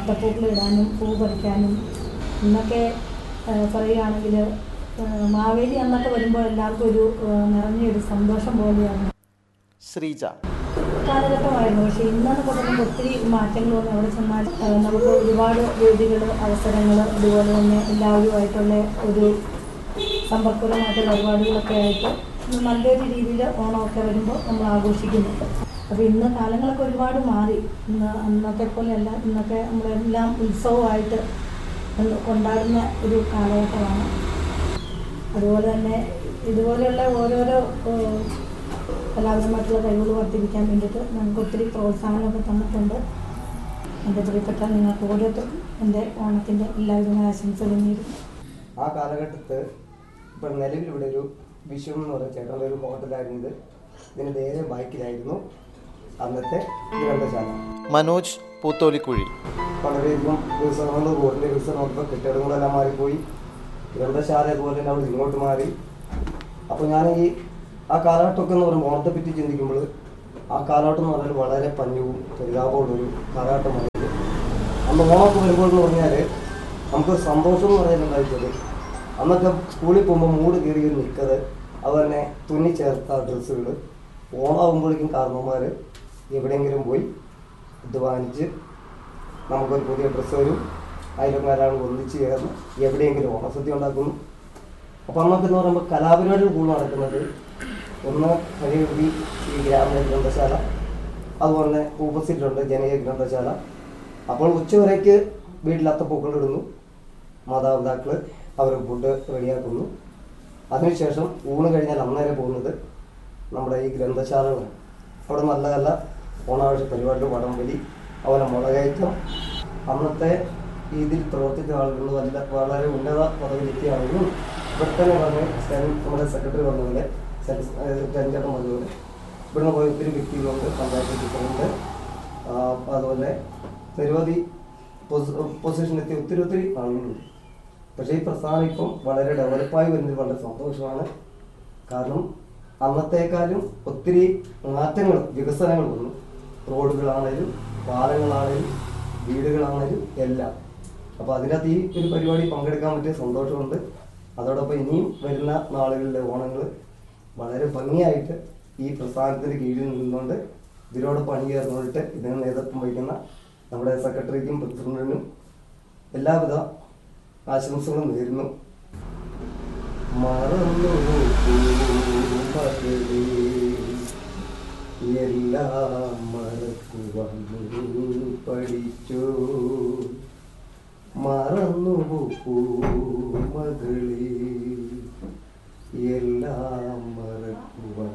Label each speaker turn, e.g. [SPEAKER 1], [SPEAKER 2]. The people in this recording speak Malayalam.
[SPEAKER 1] അത്തപ്പൂക്കൾ ഇടാനും പൂ പറിക്കാനും ഇന്നൊക്കെ ആ, പറയുകയാണെങ്കിൽ ആ, മാവേലി അന്നൊക്കെ വരുമ്പോൾ എല്ലാവർക്കും ഒരു ആ, നിറഞ്ഞൊരു സന്തോഷം പോലെയാണ്
[SPEAKER 2] ശ്രീജ
[SPEAKER 1] കാലഘട്ടമായിരുന്നു പക്ഷേ ഇന്നെന്ന് പറയുമ്പോൾ ഒത്തിരി മാറ്റങ്ങൾ വന്നു അവിടെ ചെന്നാൽ ആ, നമുക്ക് ഒരുപാട് വേദികൾ അവസരങ്ങൾ അതുപോലെ തന്നെ എല്ലാവരുമായിട്ടുള്ള ഒരു സമ്പർക്കപരമായിട്ടുള്ള പരിപാടികളൊക്കെ ആയിട്ട് ഇന്ന് നല്ലൊരു രീതിയിൽ ഓണമൊക്കെ വരുമ്പോൾ നമ്മൾ ആഘോഷിക്കുന്നു അപ്പോൾ ഇന്ന് കാലങ്ങളൊക്കെ ഒരുപാട് മാറി ഇന്ന് അന്നത്തെ പോലെയല്ല ഇന്നൊക്കെ നമ്മളെല്ലാം ഉത്സവമായിട്ട് ഇന്ന് കൊണ്ടാടുന്ന ഒരു കാലഘട്ടമാണ് അതുപോലെ തന്നെ ഇതുപോലെയുള്ള ഓരോരോ ഏഹ്, കലാപരമായിട്ടുള്ള കഴിവുകൾ വർദ്ധിപ്പിക്കാൻ വേണ്ടിയിട്ട് ഞങ്ങൾക്ക് ഒത്തിരി പ്രോത്സാഹനമൊക്കെ തന്നിട്ടുണ്ട് എൻ്റെ പ്രിയപ്പെട്ട നിങ്ങൾക്ക് ഓരോരുത്തർക്കും എൻ്റെ ഓണത്തിൻ്റെ എല്ലാവിധ ആശംസകളും നേരുന്നു
[SPEAKER 3] ആ കാലഘട്ടത്ത് ഇപ്പം നിലവിൽ ഇവിടെ ഒരു വിഷു എന്ന് പറയുന്ന ചേട്ടൻ്റെ ഒരു ഹോട്ടലായിരുന്നു ഇത് ഇതിന് നേരെ ബൈക്കിലായിരുന്നു അന്നത്തെ ഗ്രന്ഥശാല
[SPEAKER 2] മനോജ് പൂത്തോലിക്കുഴി
[SPEAKER 3] വളരെയധികം വികസനങ്ങൾ റോഡിൻ്റെ വികസനമൊക്കെ കെട്ടിടങ്ങളെല്ലാം മാറിപ്പോയി ഗ്രന്ഥശാല പോലെ തന്നെ അവിടെ ഇങ്ങോട്ട് മാറി അപ്പോൾ ഞാൻ ഈ ആ കാലഘട്ടമൊക്കെ എന്ന് പറയുമ്പോൾ ഓണത്തെ പറ്റി ചിന്തിക്കുമ്പോൾ ആ കാലഘട്ടം എന്ന് പറഞ്ഞാൽ വളരെ പഞ്ഞവും പരിതാപമുള്ളൊരു കാലഘട്ടമായിരുന്നു അന്ന് ഓണമൊക്കെ വരുമ്പോൾ എന്ന് പറഞ്ഞാൽ നമുക്ക് സന്തോഷം എന്ന് പറഞ്ഞാൽ ഉണ്ടായിട്ടുള്ളത് അന്നൊക്കെ സ്കൂളിൽ പോകുമ്പോൾ മൂട് കയറി ഒരു നിൽക്കത് അതുപോലെ തന്നെ തുന്നി ചേർത്ത ഡ്രസ്സുകൾ ഓണമാകുമ്പോഴേക്കും കാരണവന്മാർ എവിടെയെങ്കിലും പോയി അധ്വാനിച്ച് നമുക്കൊരു പുതിയ ഡ്രസ്സ് വരും അയലക്കാരാണ് ഒന്നിച്ച് ചേർന്ന് എവിടെയെങ്കിലും ഓണസദ്യ ഉണ്ടാക്കുന്നു അപ്പോൾ അന്നൊക്കെ എന്ന് പറയുമ്പോൾ കലാപരിപാടികൾ കൂടുതൽ നടക്കുന്നത് ഒന്ന് ഹരികുടി ഈ ഗ്രാമീണ ഗ്രന്ഥശാല അതുപോലെ തന്നെ ഓപ്പോസിറ്റിലുണ്ട് ജനകീയ ഗ്രന്ഥശാല അപ്പോൾ ഉച്ചവരേക്ക് വീട്ടിൽ അത്തപ്പൂക്കൾ ഇടുന്നു മാതാപിതാക്കൾ അവർ ഫുഡ് റെഡിയാക്കുന്നു അതിനുശേഷം ഊണ് കഴിഞ്ഞാൽ അന്നേരം പോകുന്നത് നമ്മുടെ ഈ ഗ്രന്ഥശാലകളാണ് അവിടെ നല്ല നല്ല ഓണാഘോഷ പരിപാടികൾ വടംവലി അതുപോലെ മുളകയറ്റം അന്നത്തെ ഇതിൽ പ്രവർത്തിച്ച ആളുകൾ വല്ല വളരെ ഉന്നത പദവിയിലെത്തിയ ആളുകളും ഇവിടെ തന്നെ പറഞ്ഞ് സെൻ- നമ്മുടെ സെക്രട്ടറി പറഞ്ഞ പോലെ രഞ്ജേട്ടൻ പറഞ്ഞ പോലെ ഇവിടുന്ന് പോയ ഒത്തിരി വ്യക്തികളുണ്ട് പഞ്ചായത്ത് ടീച്ചറുണ്ട് ആ, അതുപോലെ നിരവധി പൊസിഷനിലെത്തിയ ഒത്തിരി ഒത്തിരി ആളുകളുണ്ട് പക്ഷേ ഈ പ്രസ്ഥാനം ഇപ്പം വളരെ ഡെവലപ്പായി വരുന്നത് വളരെ സന്തോഷമാണ് കാരണം അന്നത്തേക്കാളും ഒത്തിരി മാറ്റങ്ങൾ വികസനങ്ങൾ വന്നു റോഡുകളാണേലും പാലങ്ങളാണേലും വീടുകളാണേലും എല്ലാം അപ്പോൾ അതിനകത്ത് ഈ ഒരു പരിപാടി പങ്കെടുക്കാൻ പറ്റിയ സന്തോഷമുണ്ട് അതോടൊപ്പം ഇനിയും വരുന്ന നാളുകളിലെ ഓണങ്ങൾ വളരെ ഭംഗിയായിട്ട് ഈ പ്രസ്ഥാനത്തിന് കീഴിൽ നിന്നുകൊണ്ട് ഇതിനോടൊപ്പം അണിചേർന്നുകൊണ്ടിട്ട് ഇതിന് നേതൃത്വം വഹിക്കുന്ന നമ്മുടെ സെക്രട്ടറിക്കും പ്രസിഡന്റിനും എല്ലാവിധ ആശംസകളും നേരുന്നു മറന്നു പൂമകളേ, എല്ലാം മറക്കുവാൻ നീ പഠിച്ചു മറന്നു പൂമകളെ എല്ലാം മറക്കുവാൻ